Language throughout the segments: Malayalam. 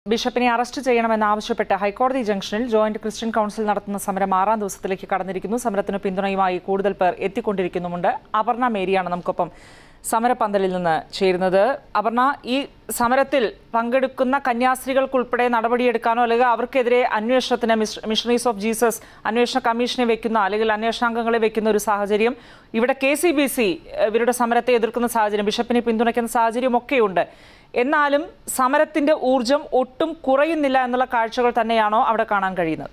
ബിഷപ്പിനെ അറസ്റ്റ് ചെയ്യണമെന്നാവശ്യപ്പെട്ട് ഹൈക്കോടതി ജംഗ്ഷനിൽ ജോയിന്റ് ക്രിസ്ത്യൻ കൗൺസിൽ നടത്തുന്ന സമരം ആറാം ദിവസത്തിലേക്ക് കടന്നിരിക്കുന്നു സമരത്തിന് പിന്തുണയുമായി കൂടുതൽ പേർ എത്തിക്കൊണ്ടിരിക്കുന്നുമുണ്ട് അപർണ മേരിയാണ് നമുക്കൊപ്പം സമരപന്തലിൽ നിന്ന് ചേരുന്നത് അപർണ ഈ സമരത്തിൽ പങ്കെടുക്കുന്ന കന്യാസ്ത്രീകൾക്കുൾപ്പെടെ നടപടിയെടുക്കാനോ അല്ലെങ്കിൽ അവർക്കെതിരെ അന്വേഷണത്തിന് മിസ്- മിഷണറീസ് ഓഫ് ജീസസ് അന്വേഷണ കമ്മീഷനെ വെക്കുന്ന അല്ലെങ്കിൽ അന്വേഷണാംഗങ്ങളെ വെക്കുന്ന ഒരു സാഹചര്യം ഇവിടെ കെ സി ബി സി ഇവരുടെ സമരത്തെ എതിർക്കുന്ന സാഹചര്യം ബിഷപ്പിനെ പിന്തുണയ്ക്കുന്ന സാഹചര്യം ഒക്കെയുണ്ട് എന്നാലും സമരത്തിന്റെ ഊർജം ഒട്ടും കുറയുന്നില്ല എന്നുള്ള കാഴ്ചകൾ തന്നെയാണോ അവിടെ കാണാൻ കഴിയുന്നത്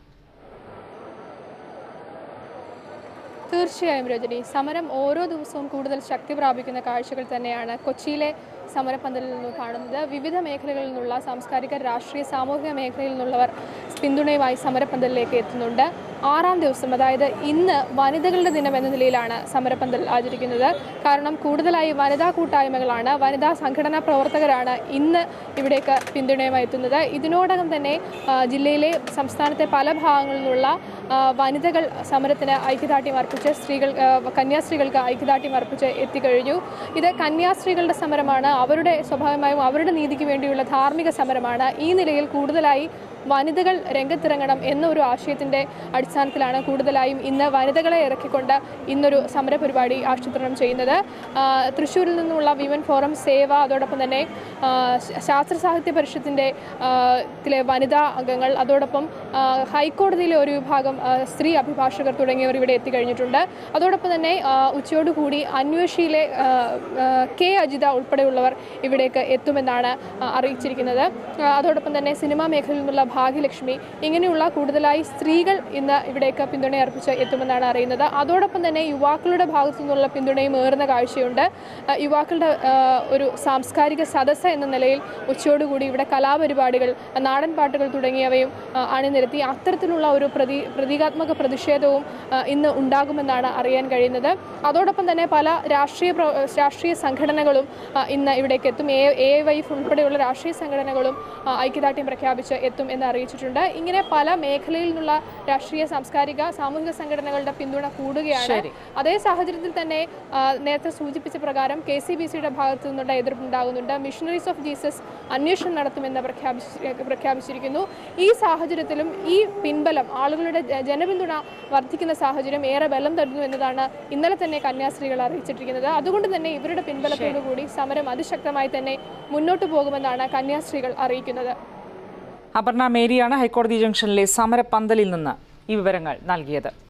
തീർച്ചയായും രജനി സമരം ഓരോ ദിവസവും കൂടുതൽ ശക്തി പ്രാപിക്കുന്ന കാഴ്ചകൾ തന്നെയാണ് കൊച്ചിയിലെ സമരപന്തലിൽ നിന്ന് കാണുന്നത് വിവിധ മേഖലകളിൽ നിന്നുള്ള സാംസ്കാരിക രാഷ്ട്രീയ സാമൂഹിക മേഖലയിൽ നിന്നുള്ളവർ പിന്തുണയുമായി സമരപന്തലിലേക്ക് എത്തുന്നുണ്ട് ആറാം ദിവസം അതായത് ഇന്ന് വനിതകളുടെ ദിനം എന്ന നിലയിലാണ് സമരപന്തൽ ആചരിക്കുന്നത് കാരണം കൂടുതലായി വനിതാ കൂട്ടായ്മകളാണ് വനിതാ സംഘടനാ പ്രവർത്തകരാണ് ഇന്ന് ഇവിടേക്ക് പിന്തുണയുമായി എത്തുന്നത് ഇതിനോടകം തന്നെ ആ, ജില്ലയിലെ സംസ്ഥാനത്തെ പല ഭാഗങ്ങളിൽ നിന്നുള്ള ആ, വനിതകൾ സമരത്തിന് ഐക്യദാർഢ്യം അർപ്പിച്ച് സ്ത്രീകൾ ആ, കന്യാസ്ത്രീകൾക്ക് ഐക്യദാർഢ്യം അർപ്പിച്ച് എത്തിക്കഴിഞ്ഞു ഇത് കന്യാസ്ത്രീകളുടെ സമരമാണ് അവരുടെ സ്വാഭാവികമായും അവരുടെ നീതിക്ക് വേണ്ടിയുള്ള ധാർമ്മിക സമരമാണ് ഈ നിലയിൽ കൂടുതലായി വനിതകൾ രംഗത്തിറങ്ങണം എന്നൊരു ആശയത്തിൻ്റെ അടിസ്ഥാനത്തിലാണ് കൂടുതലായും ഇന്ന് വനിതകളെ ഇറക്കിക്കൊണ്ട് ഇന്നൊരു സമര പരിപാടി ആസൂത്രണം ചെയ്യുന്നത് ആ, തൃശ്ശൂരിൽ നിന്നുള്ള വിമൻ ഫോറം സേവ അതോടൊപ്പം തന്നെ ആ, ശ- ശാസ്ത്ര സാഹിത്യ പരിഷത്തിൻ്റെ ആ, ത്തിലെ വനിതാ അംഗങ്ങൾ അതോടൊപ്പം ആ, ഹൈക്കോടതിയിലെ ഒരു വിഭാഗം ആ, സ്ത്രീ അഭിഭാഷകർ തുടങ്ങിയവർ ഇവിടെ എത്തിക്കഴിഞ്ഞിട്ടുണ്ട് അതോടൊപ്പം തന്നെ ആ, ഉച്ചയോടുകൂടി അന്വേഷിയിലെ ആ, ആ, കെ അജിത ഉൾപ്പെടെയുള്ളവർ ഇവിടേക്ക് എത്തുമെന്നാണ് ആ, അറിയിച്ചിരിക്കുന്നത് ആ, അതോടൊപ്പം തന്നെ സിനിമാ മേഖലയിൽ നിന്നുള്ള ഭാഗ്യലക്ഷ്മി ഇങ്ങനെയുള്ള കൂടുതലായി സ്ത്രീകൾ ഇന്ന് ഇവിടേക്ക് പിന്തുണയർപ്പിച്ച് എത്തുമെന്നാണ് അറിയുന്നത് അതോടൊപ്പം തന്നെ യുവാക്കളുടെ ഭാഗത്തു നിന്നുള്ള പിന്തുണയും ഏറുന്ന കാഴ്ചയുണ്ട് ആ, യുവാക്കളുടെ ആ, ഒരു സാംസ്കാരിക സദസ്സ് എന്ന നിലയിൽ ഉച്ചയോടുകൂടി ഇവിടെ കലാപരിപാടികൾ നാടൻ പാട്ടുകൾ തുടങ്ങിയവയും ആ, അണിനിരത്തി അത്തരത്തിലുള്ള ഒരു പ്രതി പ്രതീകാത്മക പ്രതിഷേധവും ആ, ഇന്ന് ഉണ്ടാകുമെന്നാണ് അറിയാൻ കഴിയുന്നത് അതോടൊപ്പം തന്നെ പല രാഷ്ട്രീയ പ്ര- രാഷ്ട്രീയ സംഘടനകളും ആ, ഇന്ന് ഇവിടേക്ക് എത്തും എ എ വൈഫ് ഉൾപ്പെടെയുള്ള രാഷ്ട്രീയ സംഘടനകളും ആ, ഐക്യദാർഢ്യം പ്രഖ്യാപിച്ച് എത്തും എന്ന് അറിയിച്ചിട്ടുണ്ട് ഇങ്ങനെ പല മേഖലയിൽ നിന്നുള്ള രാഷ്ട്രീയ സാംസ്കാരിക സാമൂഹിക സംഘടനകളുടെ പിന്തുണ കൂടുകയാണ് ശരി. അതേ സാഹചര്യത്തിൽ തന്നെ ആ, നേരത്തെ സൂചിപ്പിച്ച പ്രകാരം കെ സി ബി സിയുടെ ഭാഗത്തു നിന്നുള്ള എതിർപ്പുണ്ടാകുന്നുണ്ട് മിഷണറീസ് ഓഫ് ജീസസ് അന്വേഷണം നടത്തുമെന്ന് പ്രഖ്യാപിച്ച് പ്രഖ്യാപിച്ചിരിക്കുന്നു ഈ സാഹചര്യത്തിലും ഈ പിൻബലം ആളുകളുടെ ജ- ജനപിന്തുണ വർദ്ധിക്കുന്ന സാഹചര്യം ഏറെ ബലം തരുന്നു എന്നതാണ് ഇന്നലെ തന്നെ കന്യാസ്ത്രീകൾ അറിയിച്ചിട്ടിരിക്കുന്നത് അതുകൊണ്ട് തന്നെ ഇവരുടെ പിൻബലത്തോടു കൂടി സമരം അതിശക്തമായി തന്നെ മുന്നോട്ട് പോകുമെന്നാണ് കന്യാസ്ത്രീകൾ അറിയിക്കുന്നത് അപർണ മേരിയാണ് ഹൈക്കോടതി ജംഗ്ഷനിലെ സമരപന്തലിൽ നിന്ന് ഈ വിവരങ്ങൾ നൽകിയത്